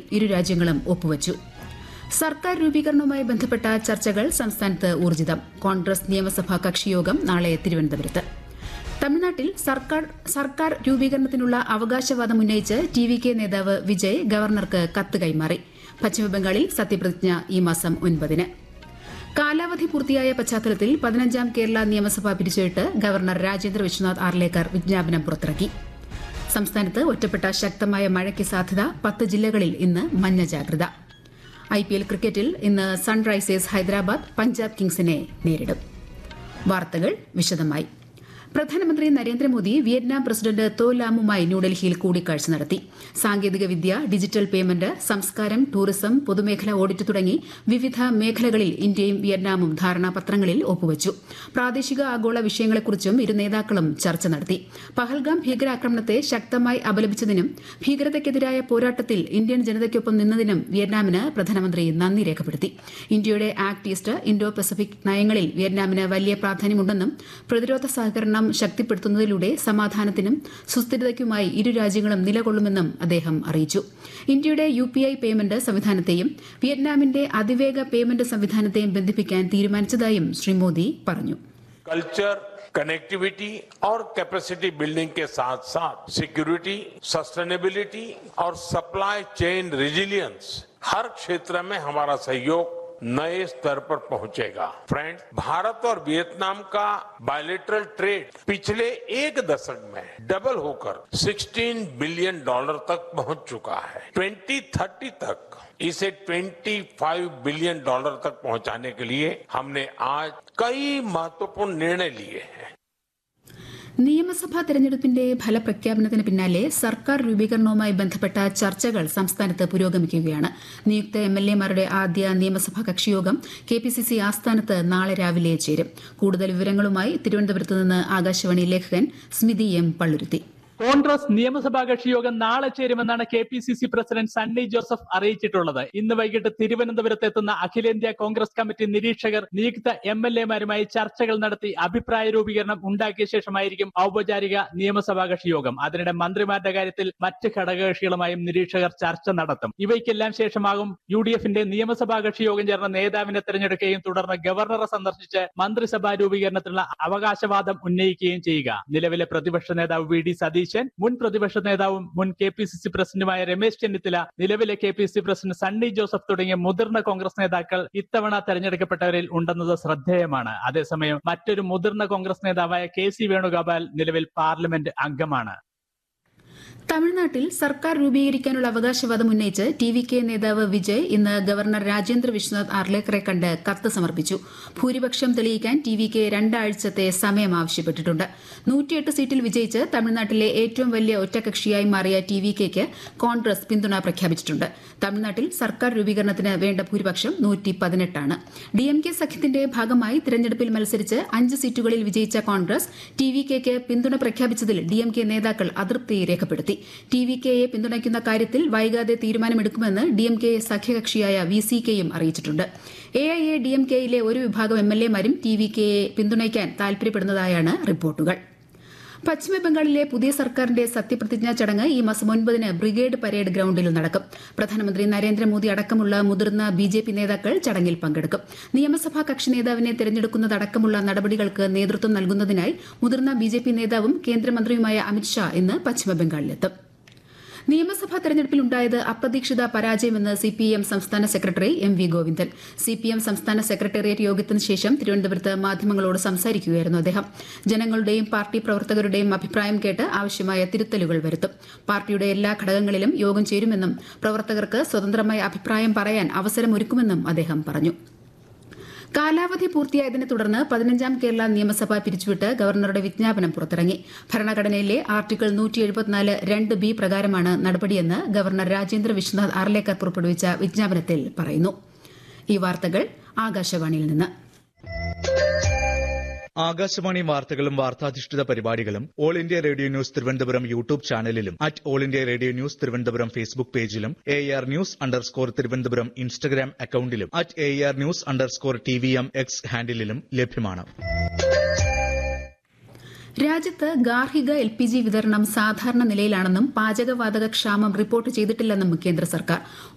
ഇരു രാജ്യങ്ങളും ഒപ്പുവച്ചു സർക്കാർ രൂപീകരണവുമായി ബന്ധപ്പെട്ട ചർച്ചകൾ സംസ്ഥാനത്ത് ഊർജിതം കോൺഗ്രസ് നിയമസഭാ കക്ഷിയോഗം നാളെ തിരുവനന്തപുരത്ത് തമിഴ്നാട്ടിൽ സർക്കാർ സർക്കാർ രൂപീകരണത്തിനുള്ള അവകാശവാദം ഉന്നയിച്ച് ടി വി കെ നേതാവ് വിജയ് ഗവർണർക്ക് കത്ത് കൈമാറി പശ്ചിമബംഗാളിൽ സത്യപ്രതിജ്ഞ ഈ മാസം ഒൻപതിന് കാലാവധി പൂർത്തിയായ പശ്ചാത്തലത്തിൽ പതിനഞ്ചാം കേരള നിയമസഭ പിരിച്ചുവിട്ട് ഗവർണർ രാജേന്ദ്ര വിശ്വനാഥ് ആർലേക്കർ വിജ്ഞാപനം പുറത്തിറക്കി സംസ്ഥാനത്ത് ഒറ്റപ്പെട്ട ശക്തമായ മഴയ്ക്ക് സാധ്യത പത്ത് ജില്ലകളിൽ ഇന്ന് മഞ്ഞ ജാഗ്രത ഐ പി എൽ ക്രിക്കറ്റിൽ ഇന്ന് സൺറൈസേഴ്സ് ഹൈദരാബാദ് പഞ്ചാബ് കിങ്സിനെ നേരിടും വാർത്തകൾ വിശദമായി പ്രധാനമന്ത്രി നരേന്ദ്രമോദി വിയറ്റ്നാം പ്രസിഡന്റ് തോ ലാമുമായി ന്യൂഡൽഹിയിൽ കൂടിക്കാഴ്ച നടത്തി സാങ്കേതികവിദ്യ ഡിജിറ്റൽ പേയ്മെന്റ് സംസ്കാരം ടൂറിസം പൊതുമേഖലാ ഓഡിറ്റ് തുടങ്ങി വിവിധ മേഖലകളിൽ ഇന്ത്യയും വിയറ്റ്നാമും ധാരണാപത്രങ്ങളിൽ ഒപ്പുവച്ചു പ്രാദേശിക ആഗോള വിഷയങ്ങളെക്കുറിച്ചും ഇരു നേതാക്കളും ചർച്ച നടത്തി പഹൽഗാം ഭീകരാക്രമണത്തെ ശക്തമായി അപലപിച്ചതിനും ഭീകരതയ്ക്കെതിരായ പോരാട്ടത്തിൽ ഇന്ത്യൻ ജനതയ്ക്കൊപ്പം നിന്നതിനും വിയറ്റ്നാമിന് പ്രധാനമന്ത്രി നന്ദി രേഖപ്പെടുത്തി ഇന്ത്യയുടെ ആക്ട് ഈസ്റ്റ് ഇൻഡോ പസഫിക് നയങ്ങളിൽ വിയറ്റ്നാമിന് വലിയ പ്രാധാന്യമുണ്ടെന്നും പ്രതിരോധ സഹകരണം ശക്തിപ്പെടുത്തുന്നതിലൂടെ സമാധാനത്തിനും സുസ്ഥിരതയ്ക്കുമായി ഇരു രാജ്യങ്ങളും നിലകൊള്ളുമെന്നും അദ്ദേഹം അറിയിച്ചു ഇന്ത്യയുടെ യു പി ഐ പേയ്മെന്റ് സംവിധാനത്തെയും വിയറ്റ്നാമിന്റെ അതിവേഗ പേയ്മെന്റ് സംവിധാനത്തെയും ബന്ധിപ്പിക്കാൻ തീരുമാനിച്ചതായും ശ്രീ മോദി പറഞ്ഞു कल्चर कनेक्टिविटी और कैपेसिटी बिल्डिंग के साथ साथ सिक्योरिटी सस्टेनेबिलिटी और सप्लाई चेन रिजिलियंस हर क्षेत्र में हमारा सहयोग नए स्तर पर पहुंचेगा फ्रेंड भारत और वियतनाम का बायलेटरल ट्रेड पिछले एक दशक में डबल होकर 16 बिलियन डॉलर तक पहुंच चुका है 2030 तक इसे 25 बिलियन डॉलर तक पहुंचाने के लिए हमने आज कई महत्वपूर्ण निर्णय लिए हैं നിയമസഭാ തെരഞ്ഞെടുപ്പിന്റെ ഫലപ്രഖ്യാപനത്തിന് പിന്നാലെ സർക്കാർ രൂപീകരണവുമായി ബന്ധപ്പെട്ട ചർച്ചകൾ സംസ്ഥാനത്ത് പുരോഗമിക്കുകയാണ് നിയുക്ത എം എൽ എമാരുടെ ആദ്യ നിയമസഭാ കക്ഷിയോഗം കെ പി സി സി ആസ്ഥാനത്ത് നാളെ രാവിലെ ചേരും കൂടുതൽ വിവരങ്ങളുമായി തിരുവനന്തപുരത്ത് നിന്ന് ആകാശവാണി ലേഖകൻ സ്മിതി എം പള്ളുരുത്തി കോൺഗ്രസ് നിയമസഭാ കക്ഷി യോഗം നാളെ ചേരുമെന്നാണ് K P C C president Sunny Joseph അറിയിച്ചിട്ടുള്ളത് ഇന്ന് വൈകിട്ട് തിരുവനന്തപുരത്ത് എത്തുന്ന അഖിലേന്ത്യാ കോൺഗ്രസ് കമ്മിറ്റി നിരീക്ഷകർ നിയുക്ത എം എൽ എമാരുമായി ചർച്ചകൾ നടത്തി അഭിപ്രായ രൂപീകരണം ഉണ്ടാക്കിയ ശേഷമായിരിക്കും ഔപചാരിക നിയമസഭാ കക്ഷി യോഗം അതിനിടെ മന്ത്രിമാരുടെ കാര്യത്തിൽ മറ്റ് ഘടകകക്ഷികളുമായും നിരീക്ഷകർ ചർച്ച നടത്തും ഇവയ്ക്കെല്ലാം ശേഷമാകും യു ഡി എഫിന്റെ നിയമസഭാ കക്ഷി യോഗം ചേർന്ന നേതാവിനെ തെരഞ്ഞെടുക്കുകയും തുടർന്ന് ഗവർണറെ സന്ദർശിച്ച് മന്ത്രിസഭാ രൂപീകരണത്തിനുള്ള അവകാശവാദം ഉന്നയിക്കുകയും ചെയ്യുക നിലവിലെ പ്രതിപക്ഷ നേതാവ് വി ഡി സതീശൻ മുൻ പ്രതിപക്ഷ നേതാവും മുൻ കെ പി സി സി പ്രസിഡന്റുമായ രമേശ് ചെന്നിത്തല നിലവിലെ K P C president Sunny Joseph തുടങ്ങിയ മുതിർന്ന കോൺഗ്രസ് നേതാക്കൾ ഇത്തവണ തെരഞ്ഞെടുക്കപ്പെട്ടവരിൽ ഉണ്ടെന്നത് ശ്രദ്ധേയമാണ് അതേസമയം മറ്റൊരു മുതിർന്ന കോൺഗ്രസ് നേതാവായ കെ സി വേണുഗോപാൽ നിലവിൽ പാർലമെന്റ് അംഗമാണ് തമിഴ്നാട്ടിൽ സർക്കാർ രൂപീകരിക്കാനുള്ള അവകാശവാദം ഉന്നയിച്ച് ടി വി കെ നേതാവ് വിജയ് ഇന്ന് ഗവർണർ രാജേന്ദ്ര വിശ്വനാഥ് ആർലേക്കറെ കണ്ട് കത്ത് സമർപ്പിച്ചു ഭൂരിപക്ഷം തെളിയിക്കാൻ ടി വി കെ രണ്ടാഴ്ചത്തെ സമയം ആവശ്യപ്പെട്ടിട്ടുണ്ട് നൂറ്റിയെട്ട് സീറ്റിൽ വിജയിച്ച് തമിഴ്നാട്ടിലെ ഏറ്റവും വലിയ ഒറ്റകക്ഷിയായി മാറിയ ടി വി കെക്ക് കോൺഗ്രസ് പിന്തുണ പ്രഖ്യാപിച്ചിട്ടുണ്ട് തമിഴ്നാട്ടിൽ സർക്കാർ രൂപീകരണത്തിന് വേണ്ട ഭൂരിപക്ഷം നൂറ്റി പതിനെട്ടാണ് ഡി എം കെ സഖ്യത്തിന്റെ ഭാഗമായി തിരഞ്ഞെടുപ്പിൽ മത്സരിച്ച് അഞ്ച് സീറ്റുകളിൽ വിജയിച്ച കോൺഗ്രസ് ടി വി കെക്ക് പിന്തുണ പ്രഖ്യാപിച്ചതിൽ ഡി എം കെ നേതാക്കൾ അതൃപ്തി രേഖപ്പെടുത്തി ടി വി കെയെ പിന്തുണയ്ക്കുന്ന കാര്യത്തിൽ വൈകാതെ തീരുമാനമെടുക്കുമെന്ന് ഡി എം കെ സഖ്യകക്ഷിയായ വി സി കെയും അറിയിച്ചിട്ടുണ്ട് A I A D M കെയിലെ ഒരു വിഭാഗം എം എൽ എമാരും ടി വി കെയെ പിന്തുണയ്ക്കാൻ താൽപര്യപ്പെടുന്നതായാണ് റിപ്പോർട്ടുകൾ പശ്ചിമബംഗാളിലെ പുതിയ സർക്കാരിന്റെ സത്യപ്രതിജ്ഞാ ചടങ്ങ് ഈ മാസം ഒൻപതിന് ബ്രിഗേഡ് പരേഡ് ഗ്രൌണ്ടിൽ നടക്കും പ്രധാനമന്ത്രി നരേന്ദ്രമോദി അടക്കമുള്ള മുതിർന്ന ബി ജെ പി നേതാക്കൾ ചടങ്ങിൽ പങ്കെടുക്കും നിയമസഭാ കക്ഷി നേതാവിനെ തെരഞ്ഞെടുക്കുന്നതടക്കമുള്ള നടപടികൾക്ക് നേതൃത്വം നൽകുന്നതിനായി മുതിർന്ന ബി ജെ പി നേതാവും കേന്ദ്രമന്ത്രിയുമായ അമിത്ഷാ ഇന്ന് പശ്ചിമബംഗാളിലെത്തും നിയമസഭാ തെരഞ്ഞെടുപ്പിലുണ്ടായത് അപ്രതീക്ഷിത പരാജയമെന്ന് സിപിഎം സംസ്ഥാന secretary M V Govindan CPM സംസ്ഥാന സെക്രട്ടേറിയറ്റ് യോഗത്തിന് ശേഷം തിരുവനന്തപുരത്ത് മാധ്യമങ്ങളോട് സംസാരിക്കുകയായിരുന്നു അദ്ദേഹം ജനങ്ങളുടെയും പാർട്ടി പ്രവർത്തകരുടെയും അഭിപ്രായം കേട്ട് ആവശ്യമായ തിരുത്തലുകൾ വരുത്തും പാർട്ടിയുടെ എല്ലാ ഘടകങ്ങളിലും യോഗം ചേരുമെന്നും പ്രവർത്തകർക്ക് സ്വതന്ത്രമായ അഭിപ്രായം പറയാൻ അവസരമൊരുക്കുമെന്നും അദ്ദേഹം പറഞ്ഞു കാലാവധി പൂർത്തിയായതിനെ തുടർന്ന് പതിനഞ്ചാം കേരള നിയമസഭ പിരിച്ചുവിട്ട് ഗവർണറുടെ വിജ്ഞാപനം പുറത്തിറങ്ങി ഭരണഘടനയിലെ ആർട്ടിക്കിൾ നൂറ്റി എഴുപത്തിനാല് രണ്ട് ബി പ്രകാരമാണ് നടപടിയെന്ന് ഗവർണർ രാജേന്ദ്ര വിശ്വനാഥ് ആർലേക്കർ പുറപ്പെടുവിച്ച വിജ്ഞാപനത്തിൽ പറയുന്നു ഈ വാർത്തകൾ ആകാശവാണിയിൽ നിന്ന് ആകാശവാണി വാർത്തകളും വാർത്താധിഷ്ഠിത പരിപാടികളും all India radio news Thiruvananthapuram YouTube ചാനലിലും at all India radio news Thiruvananthapuram Facebook പേജിലും A R news underscore Thiruvananthapuram Instagram അക്കൌണ്ടിലും at A R news underscore T V M X ഹാൻഡിലും ലഭ്യമാണ് രാജ്യത്ത് ഗാർഹിക എൽ പി ജി വിതരണം സാധാരണ നിലയിലാണെന്നും പാചകവാതക ക്ഷാമം റിപ്പോർട്ട് ചെയ്തിട്ടില്ലെന്നും കേന്ദ്ര സർക്കാർ